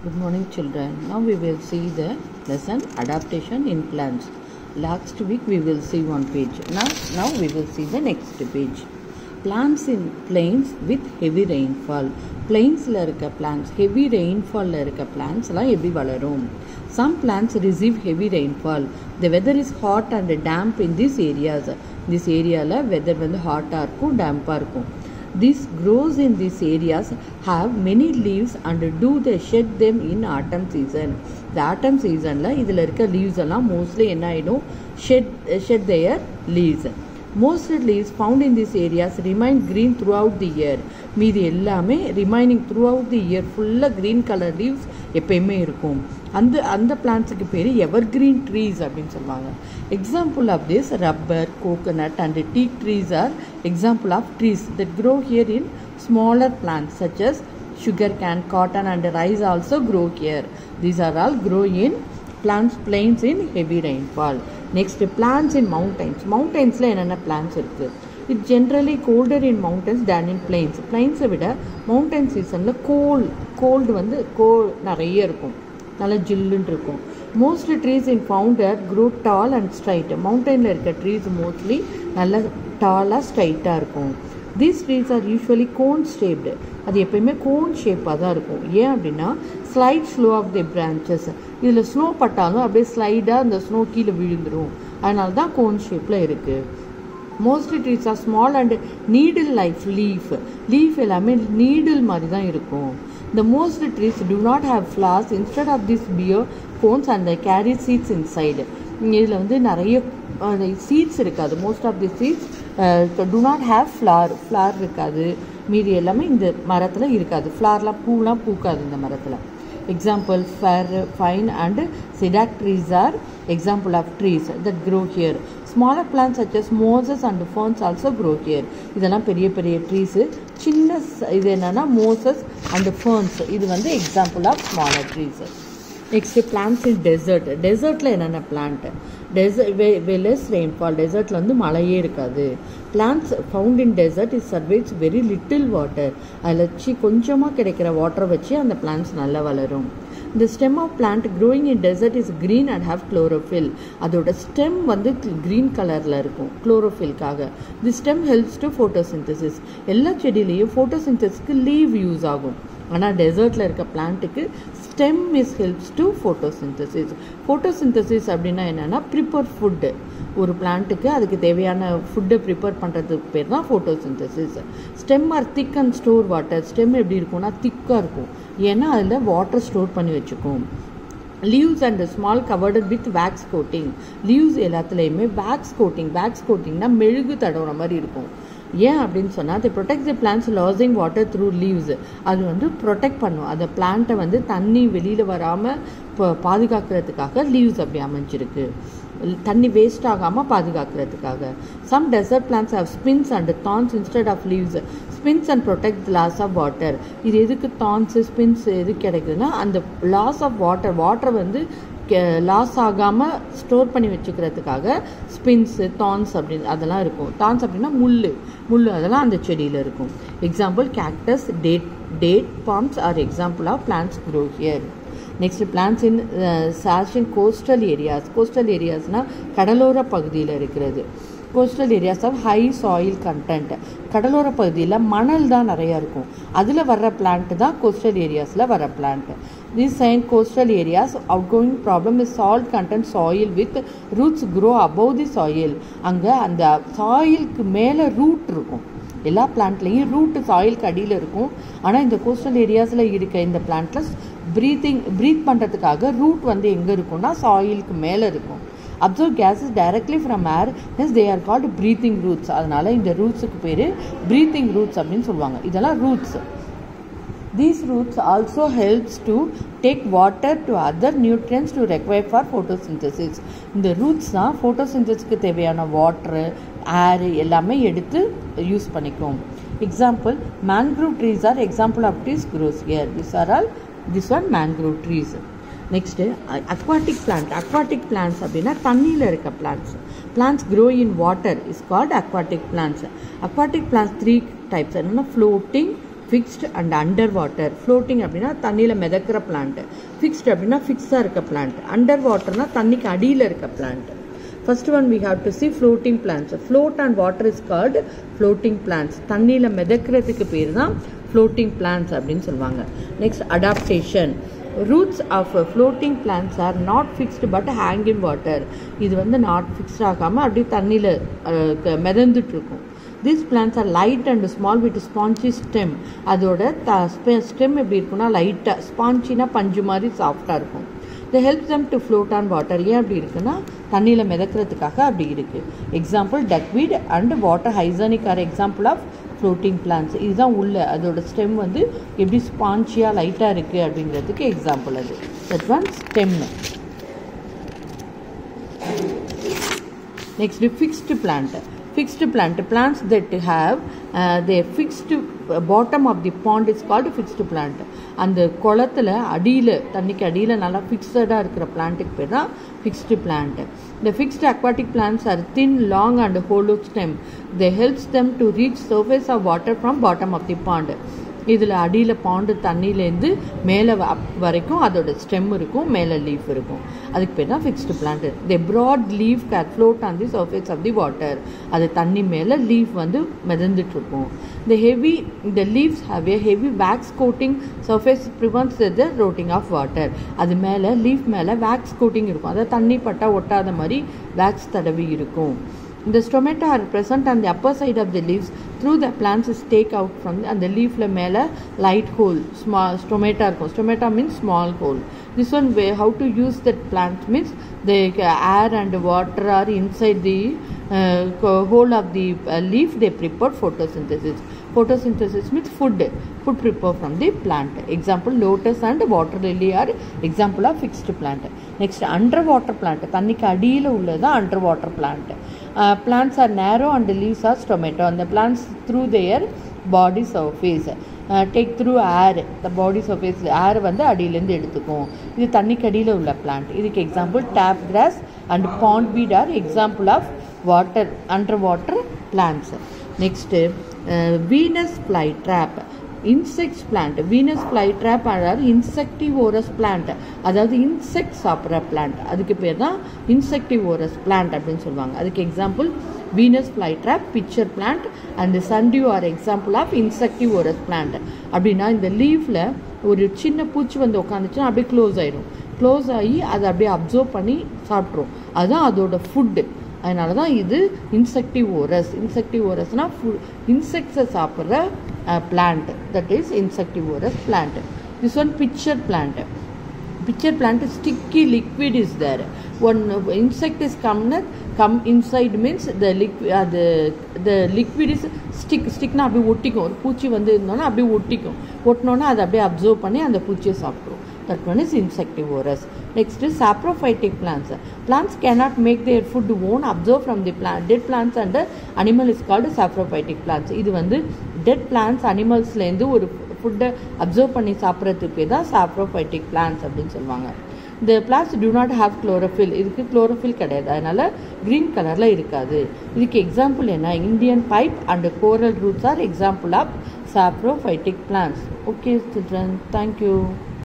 Good morning, children. Now we will see the lesson adaptation in plants. Last week we will see one page. Now, now we will see the next page. Plants in plains with heavy rainfall. பிளெயின்ஸில் இருக்க plans heavy ரெயின்ஃபாலில் இருக்க பிளான்ஸ்லாம் எப்படி வளரும் some plants receive heavy rainfall the weather is hot and damp in this areas this ஏரியாவில் weather வந்து ஹாட்டாக இருக்கும் டேம்பாக இருக்கும் These grows in these areas have many leaves and do they shed them in autumn season. The autumn seasonல இதில் இருக்க leaves எல்லாம் mostly என்ன ஆகிடும் shed shed their leaves. Most leaves found in these areas remain green throughout the year. மீதி எல்லாமே remaining throughout the year ஃபுல்லாக green colour leaves எப்பயுமே இருக்கும் அந்த அந்த பிளான்ட்ஸுக்கு பேர் எவர் கிரீன் ட்ரீஸ் அப்படின்னு சொல்லுவாங்க example of this rubber coconut and tea trees are example of trees that grow here in smaller plants such as sugar cane, cotton and rice also grow here. These are all grow in plants plains in heavy rainfall. Next plants in mountains. Mountainsல என்னென்ன plants இருக்கு it generally colder in mountains than in plains பிளைன்ஸை விட mountain சீசனில் கோல் gold வந்து கோ நிறைய இருக்கும் நல்லா ஜில்லுன்னு இருக்கும் most trees in found there grow tall and straight மவுண்டனில் இருக்க ட்ரீஸ் மோஸ்ட்லி நல்ல டாலாக ஸ்ட்ரைட்டாக இருக்கும் these trees are usually cone shaped அது எப்பயுமே கோன் ஷேப்பாக தான் இருக்கும் ஏன் அப்படின்னா slight slow of the branches இதில் ஸ்னோ பட்டாலும் அப்படியே ஸ்லைடாக அந்த ஸ்னோ கீழே விழுந்துடும் அதனால தான் கோன் ஷேப்பில் இருக்குது mostly trees are small and needle life leaf leaf எல்லாமே நீடில் மாதிரி தான் இருக்கும் the most trees do not have flowers instead of this bear cones and carry seeds inside இதில் வந்து நிறைய சீட்ஸ் இருக்காது most of the seeds do not have flower flower இருக்காது மீதி எல்லாமே இந்த மரத்தில் இருக்காது ஃப்ளார்லாம் பூலாம் பூக்காது இந்த மரத்தில் example fir fine and sedac trees are example of trees that grow here smaller plants such as moses and ferns also grow here இதெல்லாம் பெரிய பெரிய ட்ரீஸு சின்ன இது என்னென்னா மோசஸ் அண்ட் ஃபர்ன்ஸ் இது வந்து example of smaller trees next plants in desert டெசர்ட்டில் என்னென்ன பிளான்ட் டெசர்ட் வெ லெஸ் ரெயின்ஃபால் டெசர்ட்டில் வந்து மழையே இருக்காது plants found in desert is survives very little water அதில் வச்சு கொஞ்சமாக கிடைக்கிற வாட்டரை வச்சு அந்த பிளான்ட்ஸ் நல்லா வளரும் இந்த stem of plant growing in desert is green and have chlorophyll அதோட ஸ்டெம் வந்து க்ரீன் கலரில் இருக்கும் குளோரோஃபில்காக the stem helps to photosynthesis எல்லா செடியிலையும் ஃபோட்டோசிந்தசிஸ்க்கு லீவ் யூஸ் ஆகும் ஆனால் டெசர்ட்டில் இருக்க பிளான்ட்டுக்கு stem is helps to photosynthesis photosynthesis அப்படின்னா என்னென்னா ப்ரிப்பர் ஃபுட்டு ஒரு பிளான்ட்டுக்கு அதுக்கு தேவையான ஃபுட்டை ப்ரிப்பேர் பண்ணுறதுக்கு பேர் தான் photosynthesis stem are thick and store water stem எப்படி இருக்கும்னா திக்காக இருக்கும் ஏன்னா அதில் வாட்டர் ஸ்டோர் பண்ணி வச்சுக்கும் leaves and small covered with wax coating leaves எல்லாத்துலேயுமே வேக்ஸ் கோட்டிங் வேக்ஸ் கோட்டிங்னா மெழுகு தடவுற மாதிரி இருக்கும் ஏன் அப்படின்னு சொன்னால் the protect the plants losing water through leaves அது வந்து ப்ரொடெக்ட் பண்ணும் அந்த பிளான்ட்டை வந்து தண்ணி வெளியில் வராமல் இப்போ பாதுகாக்கிறதுக்காக லீவ்ஸ் அப்படி அமைஞ்சிருக்கு தண்ணி வேஸ்ட் ஆகாமல் பாதுகாக்கிறதுக்காக some desert plants have spines and thorns instead of leaves spines and protect loss of water இது எதுக்கு தான்ஸ் ஸ்பின்ஸ் எது கிடைக்குதுன்னா அந்த லாஸ் ஆஃப் வாட்டர் வாட்டர் வந்து லாஸ் ஆகாமல் ஸ்டோர் பண்ணி வச்சுக்கிறதுக்காக ஸ்பின்ஸு தான்ஸ் அப்படின்னு அதெல்லாம் இருக்கும் தான்ஸ் அப்படின்னா முள் முள் அதெல்லாம் அந்த செடியில் இருக்கும் example cactus date date palms are example of plants grow here next plants in சாஷன் கோஸ்டல் ஏரியாஸ் கோஸ்டல் ஏரியாஸ்னால் கடலோர பகுதியில் இருக்கிறது coastal areas of high soil content கடலோர பகுதியில் மணல் தான் நிறையா இருக்கும் அதில் வர்ற பிளான்ட் தான் கோஸ்டல் ஏரியாஸில் வர plant this sign coastal areas out going problem is salt content soil with roots grow above the soil அங்கே அந்த சாயிலுக்கு மேலே ரூட் இருக்கும் எல்லா பிளான்ட்லேயும் ரூட்டு சாயிலுக்கு அடியில் இருக்கும் ஆனால் இந்த கோஸ்டல் ஏரியாஸில் இருக்க இந்த பிளான்ட்டில் ப்ரீத்திங் ப்ரீத் பண்ணுறதுக்காக ரூட் வந்து எங்கே இருக்கும்னா சாயிலுக்கு மேலே இருக்கும் observe gases directly from air hence they are called breathing roots அதனால் இந்த ரூட்ஸுக்கு பேர் ப்ரீத்திங் ரூட்ஸ் அப்படின்னு சொல்லுவாங்க இதெல்லாம் roots these roots also helps to take water to other nutrients to require for photosynthesis இந்த ரூட்ஸ் தான் ஃபோட்டோசிந்தசிஸ்க்கு தேவையான வாட்ரு ஏர் எல்லாமே எடுத்து யூஸ் பண்ணிக்கும் example mangrove trees are example of trees grows year this are all this are mangrove trees next aquatic plant aquatic plants அப்படின்னா தண்ணியில் இருக்க plants plants grow in water is called aquatic plants aquatic plants three types என்னென்னா floating fixed and under water floating அப்படின்னா தண்ணியில் மிதக்கிற plant fixed அப்படின்னா ஃபிக்ஸாக இருக்க plant under வாட்டர்னா தண்ணிக்கு அடியில் இருக்க plant first one we have to see floating plants float and water is called floating plants தண்ணியில் மிதக்கிறதுக்கு பேர் தான் ஃப்ளோட்டிங் பிளான்ஸ் அப்படின்னு சொல்லுவாங்க next adaptation roots of floating plants are not fixed but hang in water இது வந்து not fixed ஆகாமல் அப்படியே தண்ணியில் மிதந்துட்டு இருக்கும் these plants are light and small with spongy stem அதோட த ஸ்டெம் எப்படி இருக்குன்னா லைட்டாக ஸ்பான்ச்சினா பஞ்சு மாதிரி சாஃப்டாக இருக்கும் the help them to float on water ஏன் அப்படி இருக்குன்னா தண்ணியில் மிதக்கிறதுக்காக அப்படி இருக்குது example duckweed and water hyacinth are example of floating plants இதுதான் உள்ள அதோட ஸ்டெம் வந்து எப்படி ஸ்பான்ச்சியாக லைட்டாக இருக்குது அப்படிங்கிறதுக்கு எக்ஸாம்பிள் அது that one stem next fixed plant fixed plant plants that have uh, the fixed bottom of the pond is called fixed plant அந்த குளத்தில் அடியில் தண்ணிக்கு அடியில் நல்லா ஃபிக்ஸடாக இருக்கிற பிளான்ட்டுக்கு பேர் தான் ஃபிக்ஸ்டு பிளான்ட் இந்த fixed aquatic plants are thin long and hollow stem they helps them to reach surface of water from bottom of the pond இதில் அடியில் பாண்டு தண்ணியிலேருந்து மேலே அப் வரைக்கும் அதோட ஸ்டெம் இருக்கும் மேலே லீஃப் இருக்கும் அதுக்கு பேர் தான் fixed plant the broad leaf get float on the surface of the water அது தண்ணி மேலே லீஃப் வந்து மிதந்துட்டு இருக்கும் இந்த ஹெவி இந்த leaves have a heavy wax coating surface prevents the rotting of water அது மேலே லீஃப் மேலே வேக்ஸ் கோட்டிங் இருக்கும் அதாவது தண்ணி பட்டா ஒட்டாத மாதிரி வேக்ஸ் தடவி இருக்கும் The stomata are present on the upper side of the leaves through the plants is take out from அந்த லீஃப்ல மேலே லைட் ஹோல் ஸ்மால் ஸ்டொமேட்டா இருக்கும் stomata means small hole this one way how to use that plant means the air and water are inside the hole of the leaf they prepare photosynthesis photosynthesis means food food prepare from the plant example lotus and water lily are example of fixed plant next underwater plant தண்ணிக்கு அடியில் உள்ளது underwater plant uh, plants are narrow and the leaves are tomato and the plants through their body surface take through air the body surface air வந்து அடியிலேருந்து எடுத்துக்கும் இது தண்ணிக்கு அடியில் உள்ள பிளான்ட் இதுக்கு example tape grass and pond weed are example of water under water plants next Venus fly trap insects plant Venus fly trap அதாவது insectivorous plant அதாவது இன்செக்ட் சாப்பிட்ற பிளான்ட் அதுக்கு பேர் தான் இன்செக்டிவோரஸ் பிளான்ட் அப்படின்னு சொல்லுவாங்க அதுக்கு example Venus fly trap picture plant and sundew are example of insectivorous plant அப்படின்னா இந்த லீஃபில் ஒரு சின்ன பூச்சி வந்து உட்காந்துச்சுன்னா அப்படியே க்ளோஸ் ஆயிடும் க்ளோஸ் ஆகி அதை அப்படியே அப்சர்வ் பண்ணி சாப்பிட்ரும் அதுதான் அதோட ஃபுட்டு அதனால தான் இது இன்செக்டிவோரஸ் இன்செக்டிவோரஸ்னால் ஃபு இன்செக்ட்ஸை சாப்பிட்ற plant that is insectivorous plant this one picture plant picture plant sticky liquid is there one insect is come come inside means the liquid uh, the the liquid is stick stickனா அப்படியே ஒட்டிக்கும் ஒரு பூச்சி வந்து இருந்தோன்னா அப்படியே ஒட்டிக்கும் ஒட்டினோன்னா அதை அப்படியே அப்சர்வ் பண்ணி அந்த பூச்சியை சாப்பிட்ரும் that one is insectivorous next is saprophytic plants plants cannot make their food own absorb from the plant dead plants and animal is called saprophytic plants இது வந்து dead plants animalsலேருந்து ஒரு ஃபுட்டை அப்சர்வ் பண்ணி சாப்பிட்றதுக்கு பேர் தான் சாப்ரோஃபைட்டிக் பிளான்ஸ் அப்படின்னு சொல்லுவாங்க இந்த plants do not have chlorophyll இதுக்கு குளோரோஃபில் கிடையாது அதனால க்ரீன் கலரில் இருக்காது இதுக்கு எக்ஸாம்பிள் என்ன Indian pipe and coral roots are example of saprophytic plants okay children thank you